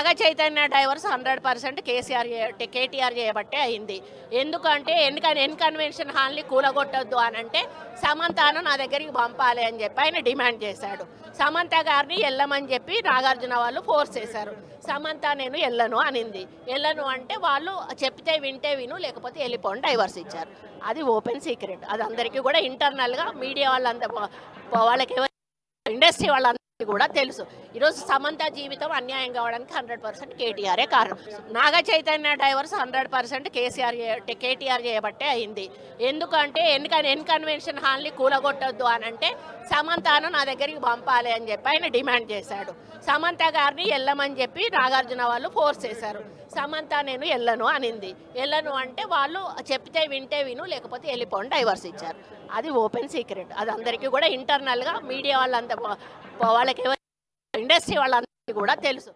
నాగ Chaitanya divorce hundred percent KCR చే- కేటీఆర్ చేయబట్టే అయింది ఎందుకంటే ఎన్నికన్ ఎన్ కన్వెన్షన్ హాల్ని కూలగొట్టొద్దు అని అంటే సమంతను నా దగ్గరికి పంపాలి అని చెప్పి ఆయన డిమాండ్ చేశాడు సమంత గారిని వెళ్ళమని చెప్పి నాగార్జున వాళ్ళు ఫోర్స్ చేశారు సమంత నేను వెళ్ళను అనింది వెళ్ళను అంటే వాళ్ళు చెప్తే వింటే విను లేకపోతే వెళ్ళిపోండి డైవర్స్ ఇచ్చారు అది ఓపెన్ సీక్రెట్ అది అందరికీ కూడా ఇంటర్నల్గా మీడియా వాళ్ళందరూ వాళ్ళకి ఎవరు ఇండస్ట్రీ వాళ్ళందరికీ కూడా తెలుసు ఈరోజు సమంత జీవితం అన్యాయం కావడానికి హండ్రెడ్ పర్సెంట్ కేటీఆరే కారణం Naga Chaitanya divorce hundred percent KCR చే- కేటీఆర్ చేయబట్టే అయింది ఎందుకంటే ఎన్నికన్ ఎన్ కన్వెన్షన్ హాల్ని కూలగొట్టొద్దు అని అంటే సమంతను నా దగ్గరికి పంపాలి అని చెప్పి ఆయన డిమాండ్ చేశాడు సమంత గారిని వెళ్ళమని చెప్పి నాగార్జున వాళ్ళు ఫోర్స్ చేశారు సమంత నేను వెళ్ళను అనింది వెళ్ళను అంటే వాళ్ళు చెప్తే వింటే విను లేకపోతే వెళ్ళిపోండి డైవర్స్ ఇచ్చారు అది ఓపెన్ సీక్రెట్ అది అందరికీ కూడా ఇంటర్నల్గా మీడియా వాళ్ళందరూ వాళ్ళకి ఎవరు ఇండస్ట్రీ వాళ్ళందరికీ కూడా తెలుసు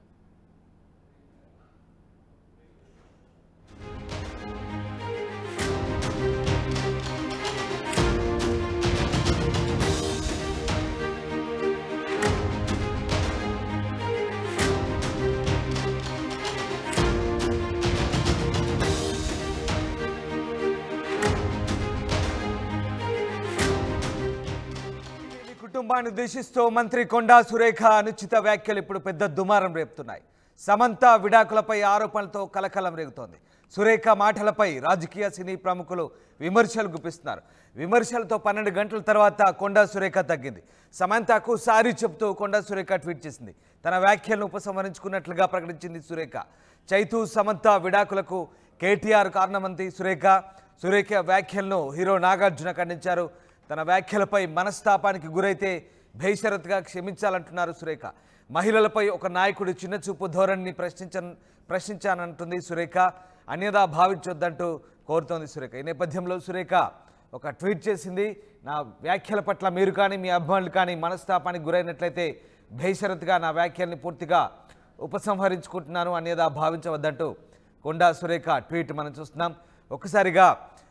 ఈ కుటుంబాన్ని ఉద్దేశిస్తూ మంత్రి కొండా సురేఖ అనుచిత వ్యాఖ్యలు ఇప్పుడు పెద్ద దుమారం రేపుతున్నాయి సమంత విడాకులపై ఆరోపణలతో కలకలం రేగుతోంది సురేఖ మాటలపై రాజకీయ సినీ ప్రముఖులు విమర్శలు గుప్పిస్తున్నారు విమర్శలతో పన్నెండు గంటల తర్వాత కొండా సురేఖ తగ్గింది సమంతకు సారీ చెబుతూ కొండా సురేఖ ట్వీట్ చేసింది తన వ్యాఖ్యలను ఉపసంహరించుకున్నట్లుగా ప్రకటించింది సురేఖ చైతు సమంత విడాకులకు కేటీఆర్ కారణమంది సురేఖ సురేఖ వ్యాఖ్యలను హీరో నాగార్జున ఖండించారు తన వ్యాఖ్యలపై మనస్తాపానికి గురైతే భేషరత్గా క్షమించాలంటున్నారు సురేఖ మహిళలపై ఒక నాయకుడి చిన్నచూపు ధోరణిని ప్రశ్నించ ప్రశ్నించానంటుంది సురేఖ అన్యదా భావించొద్దంటూ కోరుతోంది సురేఖ ఈ నేపథ్యంలో సురేఖ ఒక ట్వీట్ చేసింది నా వ్యాఖ్యల పట్ల మీరు కానీ మీ అభిమానులు కానీ మనస్తాపానికి గురైనట్లయితే భేషరత్గా నా వ్యాఖ్యల్ని పూర్తిగా ఉపసంహరించుకుంటున్నాను అన్యదా భావించవద్దంటూ కొండా సురేఖ ట్వీట్ మనం చూస్తున్నాం ఒక్కసారిగా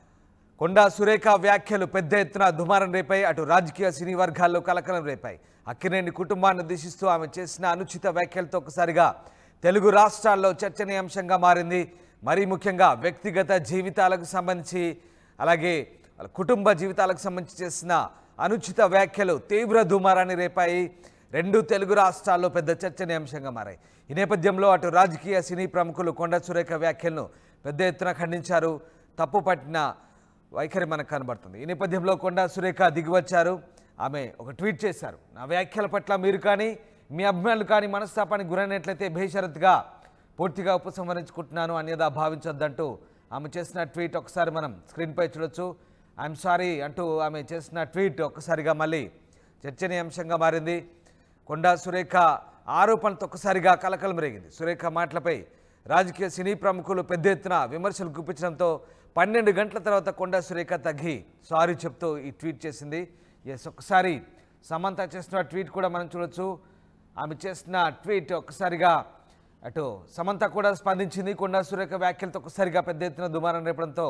కొండా సురేఖ వ్యాఖ్యలు పెద్ద ఎత్తున దుమారం రేపాయి అటు రాజకీయ సినీ వర్గాల్లో కలకలం రేపాయి అక్కినేని కుటుంబాన్ని ఉద్దేశిస్తూ ఆమె చేసిన అనుచిత వ్యాఖ్యలతో ఒకసారిగా తెలుగు రాష్ట్రాల్లో చర్చనీయాంశంగా మారింది మరీ ముఖ్యంగా వ్యక్తిగత జీవితాలకు సంబంధించి అలాగే వాళ్ళ కుటుంబ జీవితాలకు సంబంధించి చేసిన అనుచిత వ్యాఖ్యలు తీవ్ర దుమారాన్ని రేపాయి రెండు తెలుగు రాష్ట్రాల్లో పెద్ద చర్చనీయాంశంగా మారాయి ఈ నేపథ్యంలో అటు రాజకీయ సినీ ప్రముఖులు కొండ సురేఖ వ్యాఖ్యలను పెద్ద ఎత్తున ఖండించారు తప్పు పట్టిన వైఖరి మనకు కనబడుతుంది ఈ నేపథ్యంలో కొండా సురేఖ దిగివచ్చారు ఆమె ఒక ట్వీట్ చేశారు నా వ్యాఖ్యల పట్ల మీరు కానీ మీ అభిమానులు కానీ మనస్తాపానికి గురైనట్లయితే భేషరత్గా పూర్తిగా ఉపసంహరించుకుంటున్నాను అన్యదా భావించొద్దంటూ ఆమె చేసిన ట్వీట్ ఒకసారి మనం స్క్రీన్పై చూడొచ్చు ఐఎమ్ సారీ అంటూ ఆమె చేసిన ట్వీట్ ఒక్కసారిగా మళ్ళీ చర్చనీయాంశంగా మారింది కొండా సురేఖ ఆరోపణలతో ఒక్కసారిగా కలకలం రేగింది సురేఖ మాటలపై రాజకీయ సినీ ప్రముఖులు పెద్ద ఎత్తున విమర్శలు గుప్పించడంతో పన్నెండు గంటల తర్వాత కొండా సురేఖ తగ్గి సారీ చెప్తూ ఈ ట్వీట్ చేసింది ఎస్ ఒక్కసారి సమంత చేసిన ట్వీట్ కూడా మనం చూడొచ్చు ఆమె చేసిన ట్వీట్ ఒక్కసారిగా అటు సమంత కూడా స్పందించింది కొండా సురేఖ వ్యాఖ్యలతో ఒక్కసారిగా పెద్ద ఎత్తున దుమారం రేపడంతో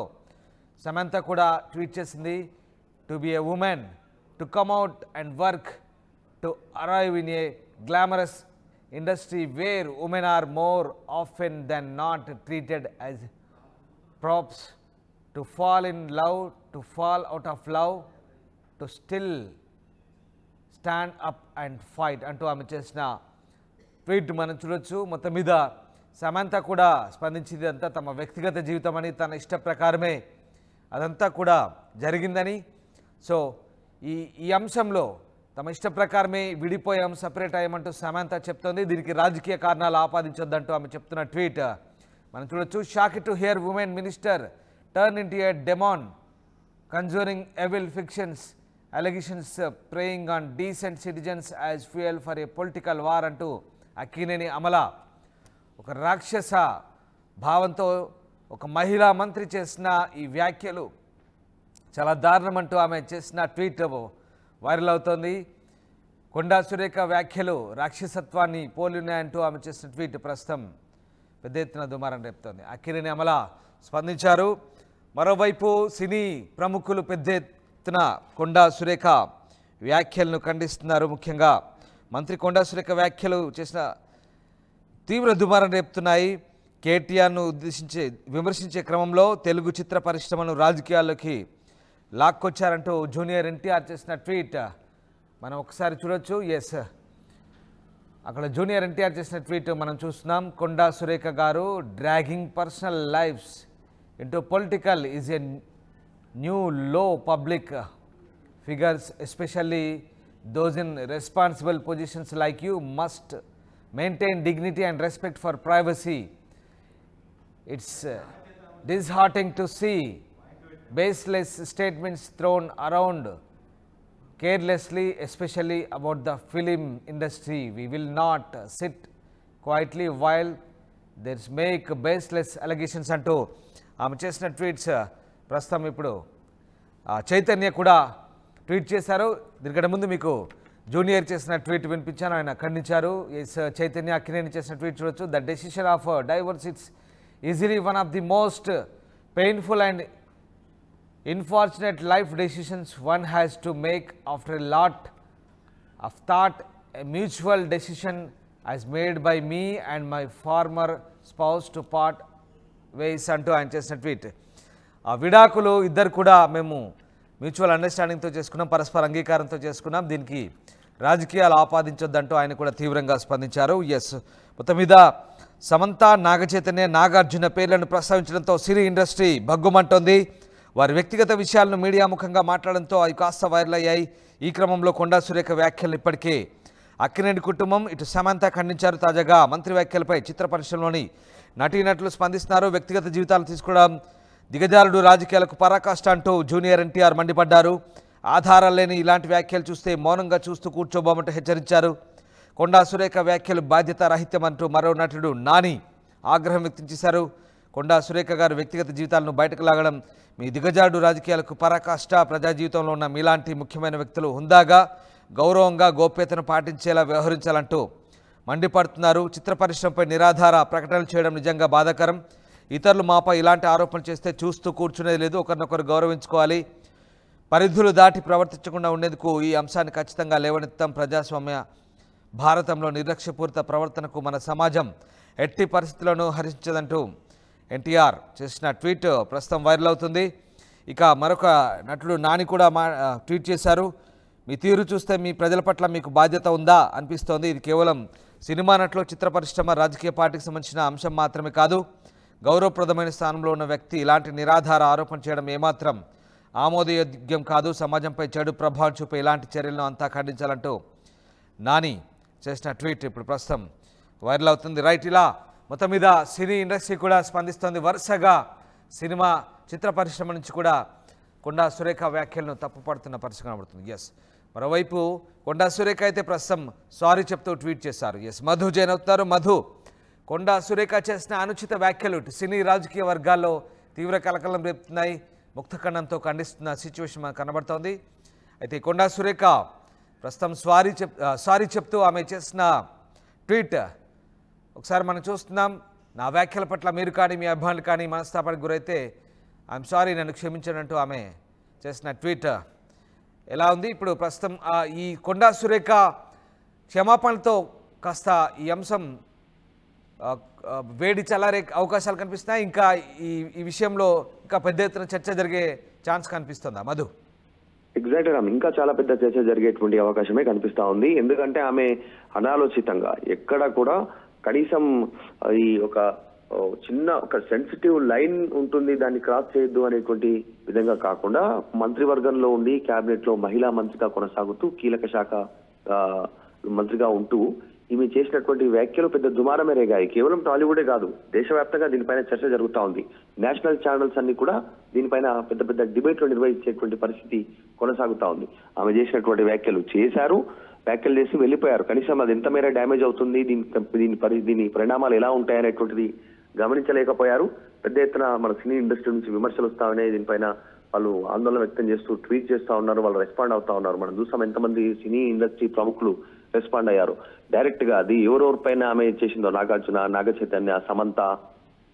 సమంత కూడా ట్వీట్ చేసింది to be a woman to come out and work to arrive in a glamorous industry where women are more often than not treated as props to fall in love to fall out of love to still stand up and fight అంటూ ఆమె చేసిన tweet మనం చూడొచ్చు మొత్తం మీద సమంత కూడా స్పందించింది అంతా తమ వ్యక్తిగత జీవితం అని తన ఇష్ట ప్రకారమే అదంతా కూడా జరిగిందని సో ఈ ఈ అంశంలో తమ ఇష్ట ప్రకారమే విడిపోయాం సపరేట్ అయ్యామంటూ సమంత చెప్తోంది దీనికి రాజకీయ కారణాలు ఆపాదించొద్దంటూ ఆమె చెప్తున్న ట్వీట్ మనం చూడొచ్చు shock to hear woman minister turn into a demon conjuring evil fictions, allegations uh, preying on decent citizens as fuel for a political war అంటూ అక్కినేని అమల ఒక రాక్షస భావంతో ఒక మహిళా మంత్రి చేసిన ఈ వ్యాఖ్యలు చాలా దారుణం అంటూ ఆమె చేసిన ట్వీట్ వైరల్ అవుతోంది కొండా సురేఖ వ్యాఖ్యలు రాక్షసత్వాన్ని పోలినాయంటూ ఆమె చేసిన ట్వీట్ ప్రస్తుతం పెద్ద ఎత్తున దుమారం రేపుతోంది అక్కినేని అమల స్పందించారు మరోవైపు సినీ ప్రముఖులు పెద్ద ఎత్తున కొండా సురేఖ వ్యాఖ్యలను ఖండిస్తున్నారు ముఖ్యంగా మంత్రి కొండా సురేఖ వ్యాఖ్యలు చేసిన తీవ్ర దుమారం రేపుతున్నాయి కేటీఆర్ను ఉద్దేశించే విమర్శించే క్రమంలో తెలుగు చిత్ర పరిశ్రమను రాజకీయాల్లోకి లాక్కొచ్చారంటూ జూనియర్ ఎన్టీఆర్ చేసిన ట్వీట్ మనం ఒకసారి చూడొచ్చు ఎస్ అక్కడ జూనియర్ ఎన్టీఆర్ చేసిన ట్వీట్ మనం చూస్తున్నాం Konda Surekha garu dragging personal lives into political is a new low public figures especially those in responsible positions like you must maintain dignity and respect for privacy it's disheartening to see baseless statements thrown around carelessly, especially about the film industry. We will not uh, sit quietly while there's make baseless allegations అంటూ ఆమె చేసిన tweets ప్రస్తుతం ఇప్పుడు ఆ, చైతన్య కూడా tweet చేశారు దీనికంటే ముందు మీకు జూనియర్ చేసిన ట్వీట్ వినిపించాను ఆయన ఖండించారు ఎస్ చైతన్య అక్కినేని చేసిన ట్వీట్ చూడొచ్చు the decision of divorce it's easily one of the most painful and unfortunate life decisions one has to make after a lot of thought a mutual decision as made by me and my former spouse to part ways అంటూ ఆయన చేసిన tweet ఆ విడాకులు ఇద్దరు కూడా మేము mutual అండర్స్టాండింగ్తో చేసుకున్నాం పరస్పర అంగీకారంతో చేసుకున్నాం దీనికి రాజకీయాలు ఆపాదించొద్దంటూ ఆయన కూడా తీవ్రంగా స్పందించారు ఎస్ మొత్తం మీద సమంత నాగచైతన్య నాగార్జున పేర్లను ప్రస్తావించడంతో సినీ ఇండస్ట్రీ భగ్గుమంటోంది వారి వ్యక్తిగత విషయాలను మీడియా ముఖంగా మాట్లాడడంతో అవి కాస్త వైరల్ అయ్యాయి ఈ క్రమంలో కొండా సురేఖ వ్యాఖ్యలు ఇప్పటికే అక్కినేని కుటుంబం ఇటు సమంత ఖండించారు తాజాగా మంత్రి వ్యాఖ్యలపై చిత్ర పరిశ్రమలోని నటీనటులు స్పందిస్తున్నారు వ్యక్తిగత జీవితాలు తీసుకోవడం దిగజారుడు రాజకీయాలకు పరాకాష్ట అంటూ జూనియర్ ఎన్టీఆర్ మండిపడ్డారు ఆధారాలు లేని ఇలాంటి వ్యాఖ్యలు చూస్తే మౌనంగా చూస్తూ కూర్చోబోమంటూ హెచ్చరించారు కొండా సురేఖ వ్యాఖ్యలు బాధ్యత రహిత్యమంటూ మరో నటుడు నాని ఆగ్రహం వ్యక్తం చేశారు కొండా సురేఖ గారు వ్యక్తిగత జీవితాలను బయటకు లాగడం మీ దిగజాడు రాజకీయాలకు పరాకాష్ట ప్రజా జీవితంలో ఉన్న మీలాంటి ముఖ్యమైన వ్యక్తులు హుందాగా గౌరవంగా గోప్యతను పాటించేలా వ్యవహరించాలంటూ మండిపడుతున్నారు చిత్ర పరిశ్రమపై నిరాధార ప్రకటనలు చేయడం నిజంగా బాధాకరం ఇతరులు మాపై ఇలాంటి ఆరోపణలు చేస్తే చూస్తూ కూర్చునేది లేదు ఒకరినొకరు గౌరవించుకోవాలి పరిధులు దాటి ప్రవర్తించకుండా ఉండేందుకు ఈ అంశాన్ని ఖచ్చితంగా లేవనెత్తాం ప్రజాస్వామ్య భారతంలో నిర్లక్ష్యపూరిత ప్రవర్తనకు మన సమాజం ఎట్టి పరిస్థితులను హరించదంటూ ఎన్టీఆర్ చేసిన ట్వీట్ ప్రస్తుతం వైరల్ అవుతుంది ఇక మరొక నటుడు నాని కూడా మా ఆ, ట్వీట్ చేశారు మీ తీరు చూస్తే మీ ప్రజల పట్ల మీకు బాధ్యత ఉందా అనిపిస్తోంది ఇది కేవలం సినిమా నటులు చిత్ర పరిశ్రమ రాజకీయ పార్టీకి సంబంధించిన అంశం మాత్రమే కాదు గౌరవప్రదమైన స్థానంలో ఉన్న వ్యక్తి ఇలాంటి నిరాధార ఆరోపణ చేయడం ఏమాత్రం ఆమోదయోగ్యం కాదు సమాజంపై చెడు ప్రభావం చూపే ఇలాంటి చర్యలను అంతా ఖండించాలంటూ నాని చేసిన ట్వీట్ ఇప్పుడు ప్రస్తుతం వైరల్ అవుతుంది రైట్ ఇలా మొత్తం మీద సినీ ఇండస్ట్రీ కూడా స్పందిస్తోంది వరుసగా సినిమా చిత్ర పరిశ్రమ నుంచి కూడా కొండా సురేఖ వ్యాఖ్యలను తప్పుపడుతున్న పరిస్థితి కనబడుతుంది ఎస్ మరోవైపు కొండా సురేఖ అయితే ప్రస్తుతం సారీ చెప్తూ ట్వీట్ చేశారు ఎస్ మధు జైన్ అవుతారు మధు కొండా సురేఖ చేసిన అనుచిత వ్యాఖ్యలు ఇటు సినీ రాజకీయ వర్గాల్లో తీవ్ర కలకలం రేపుతున్నాయి ముక్తఖండంతో ఖండిస్తున్న సిచ్యువేషన్ మనకు కనబడుతోంది అయితే ఈ కొండా సురేఖ ప్రస్తుతం సారీ చెప్ ఆ, సారీ చెప్తూ ఆమె చేసిన ట్వీట్ ఒకసారి మనం చూస్తున్నాం నా వ్యాఖ్యల పట్ల మీరు కానీ మీ అభిమానులు కానీ మనస్తాపానికి గురైతే ఐఎమ్ సారీ నన్ను క్షమించనంటూ ఆమె చేసిన ట్వీట్ ఎలా ఉంది ఇప్పుడు ప్రస్తుతం ఆ, ఈ కొండా సురేఖ క్షమాపణలతో కాస్త ఈ అంశం ఆ, ఆ, వేడి చల్లారే అవకాశాలు కనిపిస్తున్నాయి ఇంకా ఈ ఈ విషయంలో ఇంకా పెద్ద ఎత్తున చర్చ జరిగే ఛాన్స్ కనిపిస్తుందా మధు ఎగ్జాక్ట్ గా ఇంకా చాలా పెద్ద చర్చ జరిగేటువంటి అవకాశమే కనిపిస్తా ఉంది ఎందుకంటే ఆమె అనాలోచితంగా ఎక్కడ కూడా కనీసం ఈ ఒక ఓ, చిన్న ఒక సెన్సిటివ్ లైన్ ఉంటుంది దాన్ని క్రాస్ చేయొద్దు అనేటువంటి విధంగా కాకుండా మంత్రివర్గంలో ఉండి కేబినెట్ లో మహిళా మంత్రిగా కొనసాగుతూ కీలక శాఖ ఆ, మంత్రిగా ఉంటూ ఈమె చేసినటువంటి వ్యాఖ్యలు పెద్ద దుమారమే రేగాయి కేవలం టాలీవుడే కాదు దేశవ్యాప్తంగా దీనిపైన చర్చ జరుగుతా ఉంది నేషనల్ ఛానల్స్ అన్ని కూడా దీనిపైన పెద్ద పెద్ద డిబేట్లు నిర్వహించేటువంటి పరిస్థితి కొనసాగుతా ఉంది ఆమె చేసినటువంటి వ్యాఖ్యలు చేశారు వ్యాఖ్యలు చేసి వెళ్ళిపోయారు కనీసం అది ఎంత మేర డ్యామేజ్ అవుతుంది దీని దీని పరి దీని పరిణామాలు ఎలా ఉంటాయనేటువంటిది గమనించలేకపోయారు పెద్ద ఎత్తున మన సినీ ఇండస్ట్రీ నుంచి విమర్శలు వస్తా ఉన్నాయి దీనిపైన వాళ్ళు ఆందోళన వ్యక్తం చేస్తూ ట్వీట్ చేస్తా ఉన్నారు వాళ్ళు రెస్పాండ్ అవుతా ఉన్నారు మనం చూసాం ఎంతమంది సినీ ఇండస్ట్రీ ప్రముఖులు రెస్పాండ్ అయ్యారు డైరెక్ట్ గా అది ఎవరెవరి పైన ఆమె చేసిందో నాగార్జున నాగ చైతన్య సమంత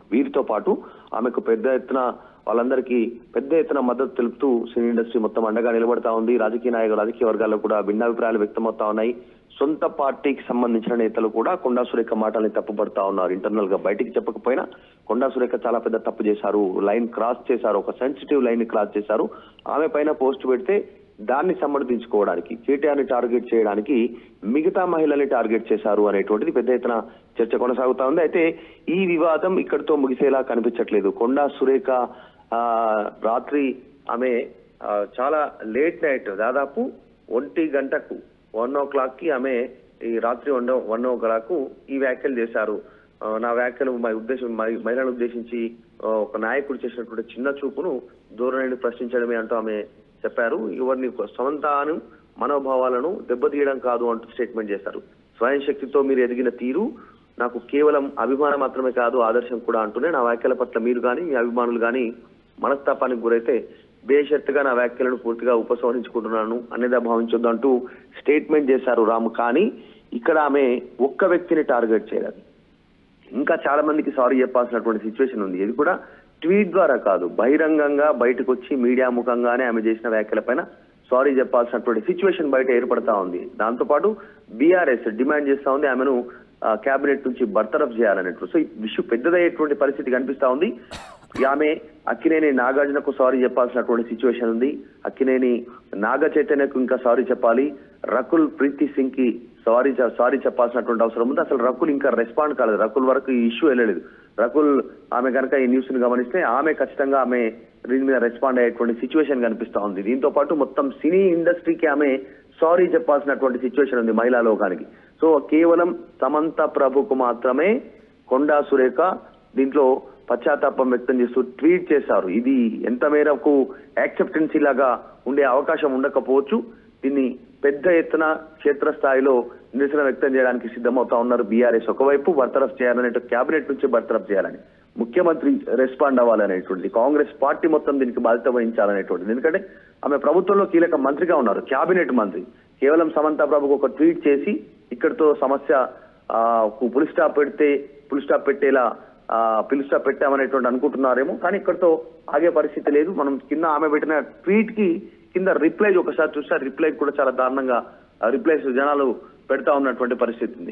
వీరితో పాటు ఆమెకు పెద్ద ఎత్తున వాళ్ళందరికీ పెద్ద ఎత్తున మద్దతు తెలుపుతూ సినీ ఇండస్ట్రీ మొత్తం అండగా నిలబడతా ఉంది రాజకీయ నాయకులు రాజకీయ వర్గాల్లో కూడా భిన్నాభిప్రాయాలు వ్యక్తమవుతా ఉన్నాయి సొంత పార్టీకి సంబంధించిన నేతలు కూడా కొండా సురేఖ మాటల్ని తప్పుపడతా ఉన్నారు ఇంటర్నల్ గా బయటికి చెప్పకపోయినా కొండా సురేఖ చాలా పెద్ద తప్పు చేశారు లైన్ క్రాస్ చేశారు ఒక సెన్సిటివ్ లైన్ ని క్రాస్ చేశారు ఆమె పైన పోస్ట్ పెడితే దాన్ని సమర్థించుకోవడానికి కేటీఆర్ ని టార్గెట్ చేయడానికి మిగతా మహిళల్ని టార్గెట్ చేశారు అనేటువంటిది పెద్ద ఎత్తున చర్చ కొనసాగుతా ఉంది అయితే ఈ వివాదం ఇక్కడితో ముగిసేలా కనిపించట్లేదు కొండా సురేఖ ఆ, రాత్రి ఆమె ఆ, చాలా లేట్ నైట్ దాదాపు ఒంటి గంటకు వన్ ఓ క్లాక్ కి ఆమె ఈ రాత్రి వన్ వన్ ఓ క్లాక్ ఈ వ్యాఖ్యలు చేశారు ఆ, నా వ్యాఖ్యలు మా ఉద్దేశం మహి- మహిళలను ఉద్దేశించి ఆ, ఒక నాయకుడు చేసినటువంటి చిన్న చూపును ధోరణిని ప్రశ్నించడమే అంటూ ఆమె చెప్పారు ఎవరిని సొంతాను మనోభావాలను దెబ్బతీయడం కాదు అంటూ స్టేట్మెంట్ చేశారు స్వయం శక్తితో మీరు ఎదిగిన తీరు నాకు కేవలం అభిమానం మాత్రమే కాదు ఆదర్శం కూడా అంటూనే నా వ్యాఖ్యల పట్ల మీరు కానీ మీ అభిమానులు కానీ మనస్తాపానికి గురైతే బేషరతుగా నా వ్యాఖ్యలను పూర్తిగా ఉపసంహరించుకుంటున్నాను అనేది భావించొద్దు అంటూ స్టేట్మెంట్ చేశారు రాము కానీ ఇక్కడ ఆమె ఒక్క వ్యక్తిని టార్గెట్ చేయలేదు ఇంకా చాలా మందికి సారీ చెప్పాల్సినటువంటి సిచ్యువేషన్ ఉంది ఇది కూడా ట్వీట్ ద్వారా కాదు బహిరంగంగా బయటకు వచ్చి మీడియా ముఖంగానే ఆమె చేసిన వ్యాఖ్యల పైన సారీ చెప్పాల్సినటువంటి సిచ్యువేషన్ బయట ఏర్పడతా ఉంది దాంతో పాటు బీఆర్ఎస్ డిమాండ్ చేస్తా ఉంది ఆమెను కేబినెట్ నుంచి బర్తరఫ్ చేయాలన్నట్టు సో ఈ ఇష్యూ పెద్దదయ్యేటువంటి పరిస్థితి కనిపిస్తా ఉంది ఆమె అక్కినేని నాగార్జునకు సారీ చెప్పాల్సినటువంటి సిచ్యువేషన్ ఉంది అక్కినేని నాగ చైతన్యకు ఇంకా సారీ చెప్పాలి రకుల్ ప్రీతి సింగ్ కి సారీ సారీ చెప్పాల్సినటువంటి అవసరం ఉంది అసలు రకుల్ ఇంకా రెస్పాండ్ కాలేదు రకుల్ వరకు ఈ ఇష్యూ వెళ్ళలేదు రకుల్ ఆమె కనుక ఈ న్యూస్ ని గమనిస్తే ఆమె ఖచ్చితంగా ఆమె దీని మీద రెస్పాండ్ అయ్యేటువంటి సిచ్యువేషన్ కనిపిస్తా ఉంది దీంతో పాటు మొత్తం సినీ ఇండస్ట్రీకి ఆమె సారీ చెప్పాల్సినటువంటి సిచ్యువేషన్ ఉంది మహిళా లోకానికి సో కేవలం సమంత ప్రభుకు మాత్రమే కొండా సురేఖ దీంట్లో పశ్చాత్తాపం వ్యక్తం చేస్తూ ట్వీట్ చేశారు ఇది ఎంత మేరకు యాక్సెప్టెన్సీ లాగా ఉండే అవకాశం ఉండకపోవచ్చు దీన్ని పెద్ద ఎత్తున క్షేత్రస్థాయిలో నిరసన వ్యక్తం చేయడానికి సిద్ధమవుతా ఉన్నారు బీఆర్ఎస్ ఒకవైపు బర్తరఫ్ చేయాలనే కేబినెట్ నుంచి బర్తరఫ్ చేయాలని ముఖ్యమంత్రి రెస్పాండ్ అవ్వాలనేటువంటిది కాంగ్రెస్ పార్టీ మొత్తం దీనికి బాధ్యత వహించాలనేటువంటిది ఎందుకంటే ఆమె ప్రభుత్వంలో కీలక మంత్రిగా ఉన్నారు కేబినెట్ మంత్రి కేవలం సమంత ప్రభుకు ఒక ట్వీట్ చేసి ఇక్కడితో సమస్య ఆ, కు పులి స్టాప్ పెడితే పులి స్టాప్ పెట్టేలా ఆ, పులి స్టాప్ పెట్టామనేటువంటి అనుకుంటున్నారేమో కానీ ఇక్కడితో ఆగే పరిస్థితి లేదు మనం కింద ఆమె పెట్టిన ట్వీట్ కి కింద రిప్లై ఒకసారి చూస్తే రిప్లై కూడా చాలా దారుణంగా రిప్లైస్ జనాలు పెడతా ఉన్నటువంటి పరిస్థితి ఉంది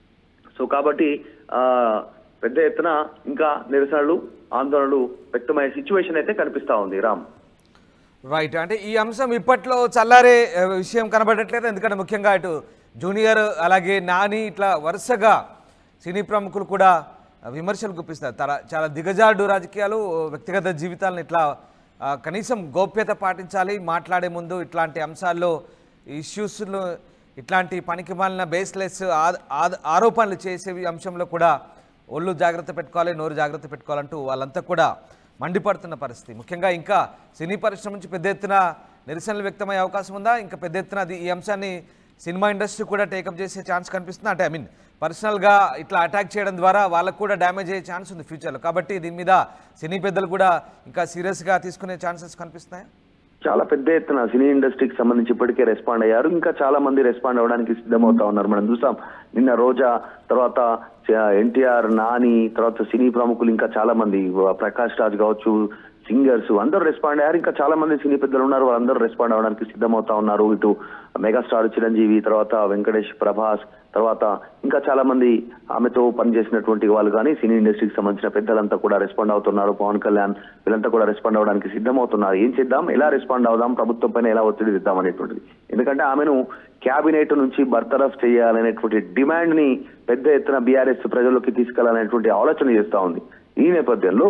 సో కాబట్టి ఆ పెద్ద ఎత్తున ఇంకా నిరసనలు ఆందోళనలు వ్యక్తమయ్యే సిచ్యువేషన్ అయితే కనిపిస్తా ఉంది రామ్ రైట్ అంటే ఈ అంశం ఇప్పట్లో చల్లారే ఆ, విషయం కనబడట్లేదు ఎందుకంటే ముఖ్యంగా ఇటు జూనియర్ అలాగే నాని ఇట్లా వరుసగా సినీ ప్రముఖులు కూడా విమర్శలు గుప్పిస్తారు తర చాలా దిగజారుడు రాజకీయాలు వ్యక్తిగత జీవితాలను ఇట్లా ఆ, కనీసం గోప్యత పాటించాలి మాట్లాడే ముందు ఇట్లాంటి అంశాల్లో ఇష్యూస్ను ఇట్లాంటి పనికి మాలిన బేస్లెస్ ఆరోపణలు చేసే అంశంలో కూడా ఒళ్ళు జాగ్రత్త పెట్టుకోవాలి నోరు జాగ్రత్త పెట్టుకోవాలంటూ వాళ్ళంతా కూడా మండిపడుతున్న పరిస్థితి ముఖ్యంగా ఇంకా సినీ పరిశ్రమ నుంచి పెద్ద ఎత్తున నిరసనలు వ్యక్తమయ్యే అవకాశం ఉందా ఇంకా పెద్ద ఎత్తున అది ఈ అంశాన్ని సినిమా ఇండస్ట్రీ కూడా టేకప్ చేసే ఛాన్స్ కనిపిస్తుంది అంటే ఐ మీన్ పర్సనల్గా ఇట్లా అటాక్ చేయడం ద్వారా వాళ్ళకు కూడా డ్యామేజ్ అయ్యే ఛాన్స్ ఉంది ఫ్యూచర్లో కాబట్టి దీని మీద సినీ పెద్దలు కూడా ఇంకా సీరియస్గా తీసుకునే ఛాన్సెస్ కనిపిస్తున్నాయా చాలా పెద్ద ఎత్తున సినీ ఇండస్ట్రీకి సంబంధించి ఇప్పటికే రెస్పాండ్ అయ్యారు ఇంకా చాలా మంది రెస్పాండ్ అవ్వడానికి సిద్ధమవుతా ఉన్నారు మనం చూసాం నిన్న రోజా తర్వాత ఎన్టీఆర్ నాని తర్వాత సినీ ప్రముఖులు ఇంకా చాలా మంది ప్రకాష్ రాజ్ కావచ్చు సింగర్స్ అందరూ రెస్పాండ్ అయ్యారు ఇంకా చాలా మంది సినీ పెద్దలు ఉన్నారు వాళ్ళందరూ రెస్పాండ్ అవ్వడానికి సిద్ధమవుతా ఉన్నారు ఇటు మెగాస్టార్ చిరంజీవి తర్వాత వెంకటేష్ ప్రభాస్ తర్వాత ఇంకా చాలా మంది ఆమెతో పనిచేసినటువంటి వాళ్ళు కానీ సినీ ఇండస్ట్రీకి సంబంధించిన పెద్దలంతా కూడా రెస్పాండ్ అవుతున్నారు పవన్ కళ్యాణ్ వీళ్ళంతా కూడా రెస్పాండ్ అవ్వడానికి సిద్ధమవుతున్నారు ఏం చేద్దాం ఎలా రెస్పాండ్ అవుదాం ప్రభుత్వం పైన ఎలా ఒత్తిడి తెద్దాం అనేటువంటిది ఎందుకంటే ఆమెను క్యాబినెట్ నుంచి బర్తరఫ్ చేయాలనేటువంటి డిమాండ్ ని పెద్ద ఎత్తున బీఆర్ఎస్ ప్రజల్లోకి తీసుకెళ్లాలనేటువంటి ఆలోచన చేస్తా ఉంది ఈ నేపథ్యంలో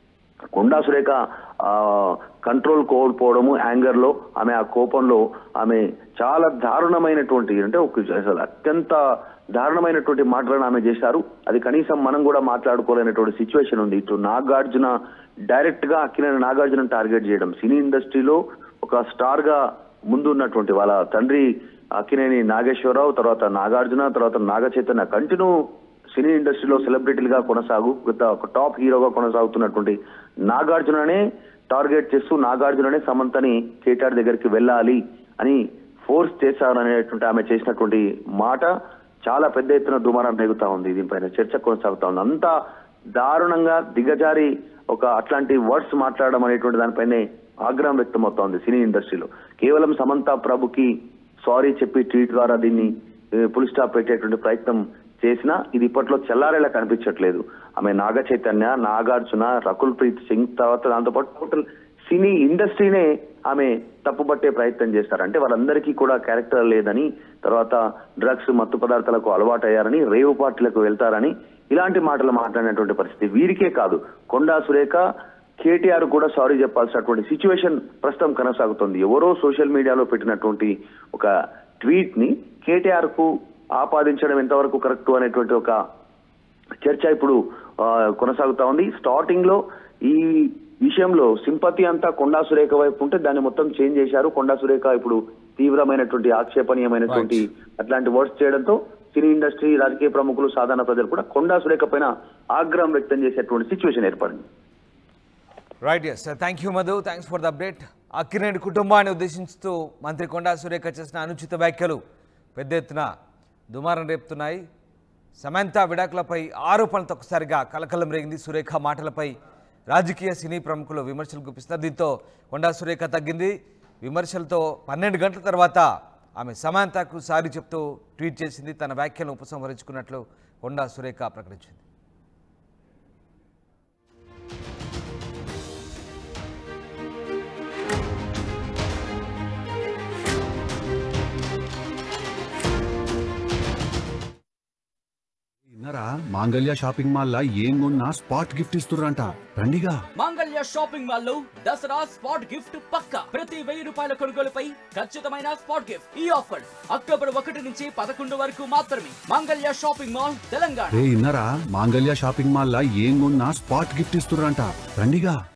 కొండా సురేఖ ఆ, కంట్రోల్ కోల్పోవడము యాంగర్ లో ఆమె ఆ కోపంలో ఆమె చాలా దారుణమైనటువంటి అంటే ఒక అసలు అత్యంత దారుణమైనటువంటి మాటలను ఆమె చేశారు అది కనీసం మనం కూడా మాట్లాడుకోలేనటువంటి సిచ్యువేషన్ ఉంది ఇటు నాగార్జున డైరెక్ట్ గా అక్కినేని నాగార్జున టార్గెట్ చేయడం సినీ ఇండస్ట్రీలో ఒక స్టార్ గా ముందున్నటువంటి వాళ్ళ తండ్రి అక్కినేని నాగేశ్వరరావు తర్వాత నాగార్జున తర్వాత నాగ చైతన్య కంటిన్యూ సినీ ఇండస్ట్రీలో సెలబ్రిటీలుగా కొనసాగు గత ఒక టాప్ హీరోగా కొనసాగుతున్నటువంటి నాగార్జుననే టార్గెట్ చేస్తూ నాగార్జుననే సమంతని కేటీఆర్ దగ్గరికి వెళ్ళాలి అని ఫోర్స్ చేశారనేటువంటి ఆమె చేసినటువంటి మాట చాలా పెద్ద ఎత్తున దుమారం నెగుతా ఉంది దీనిపైన చర్చ కొనసాగుతా ఉంది అంతా దారుణంగా దిగజారి ఒక అట్లాంటి వర్డ్స్ మాట్లాడడం అనేటువంటి దానిపైనే ఆగ్రహం వ్యక్తమవుతోంది సినీ ఇండస్ట్రీలో కేవలం సమంత ప్రభుకి సారీ చెప్పి ట్వీట్ ద్వారా దీన్ని పులి స్టాప్ పెట్టేటువంటి ప్రయత్నం చేసినా ఇది ఇప్పట్లో చెల్లారేలా కనిపించట్లేదు ఆమె నాగ చైతన్య నాగార్జున రకుల్ ప్రీత్ సింగ్ తర్వాత దాంతోపాటు టోటల్ సినీ ఇండస్ట్రీనే ఆమె తప్పుపట్టే ప్రయత్నం చేస్తారు అంటే వాళ్ళందరికీ కూడా క్యారెక్టర్ లేదని తర్వాత డ్రగ్స్ మత్తు పదార్థాలకు అలవాటయ్యారని రేవు పార్టీలకు వెళ్తారని ఇలాంటి మాటలు మాట్లాడినటువంటి పరిస్థితి వీరికే కాదు కొండా సురేఖ కేటీఆర్ కూడా సారీ చెప్పాల్సినటువంటి సిచ్యువేషన్ ప్రస్తుతం కొనసాగుతుంది ఎవరో సోషల్ మీడియాలో పెట్టినటువంటి ఒక ట్వీట్ ని కేటీఆర్ కు ఆపాదించడం ఎంతవరకు కరెక్ట్ అనేటువంటి ఒక చర్చ ఇప్పుడు ఆ, కొనసాగుతా ఉంది స్టార్టింగ్ లో ఈ విషయంలో సింపతి అంతా కొండా సురేఖ వైపు ఉంటే దాన్ని మొత్తం చేంజ్ చేశారు కొండా సురేఖ ఇప్పుడు తీవ్రమైనటువంటి ఆక్షేపణీయమైనటువంటి అట్లాంటి వర్డ్స్ చేయడంతో సినీ ఇండస్ట్రీ రాజకీయ ప్రముఖులు సాధారణ ప్రజలు కూడా కొండా సురేఖ పైన ఆగ్రహం వ్యక్తం చేసేటువంటి సిచ్యువేషన్ ఏర్పడింది right yes thank you Madhu thanks for the update అక్కినేని కుటుంబాన్ని ఉద్దేశిస్తూ మంత్రి కొండా సురేఖ చేసిన అనుచిత వ్యాఖ్యలు పెద్ద ఎత్తున దుమారం రేపుతున్నాయి సమంత విడాకులపై ఆరోపణలతో ఒకసారిగా కలకలం రేగింది సురేఖ మాటలపై రాజకీయ సినీ ప్రముఖులు విమర్శలు గుప్పిస్తున్నారు దీంతో కొండా సురేఖ తగ్గింది విమర్శలతో పన్నెండు గంటల తర్వాత ఆమె సమాంతకు సారీ చెప్తూ ట్వీట్ చేసింది తన వ్యాఖ్యలను ఉపసంహరించుకున్నట్లు కొండా సురేఖ ప్రకటించింది విన్నారా మాంగళ్య షాపింగ్ మాల్ లా ఏం కొన్నా స్పాట్ గిఫ్ట్ ఇస్తుర్రంట రండిగా మాంగళ్య షాపింగ్ మాల్ లో దసరా స్పాట్ గిఫ్ట్ పక్క ప్రతి వెయ్యి రూపాయల కొనుగోలుపై ఖచ్చితమైన స్పాట్ గిఫ్ట్ ఈ ఆఫర్ అక్టోబర్ ఒకటి నుంచి పదకొండు వరకు మాత్రమే మాంగళ్య షాపింగ్ మాల్ తెలంగాణ రే ఇన్నారా మాంగళ్య షాపింగ్ మాల్ లా ఏం కొన్నా స్పాట్ గిఫ్ట్ ఇస్తుర్రంట రండిగా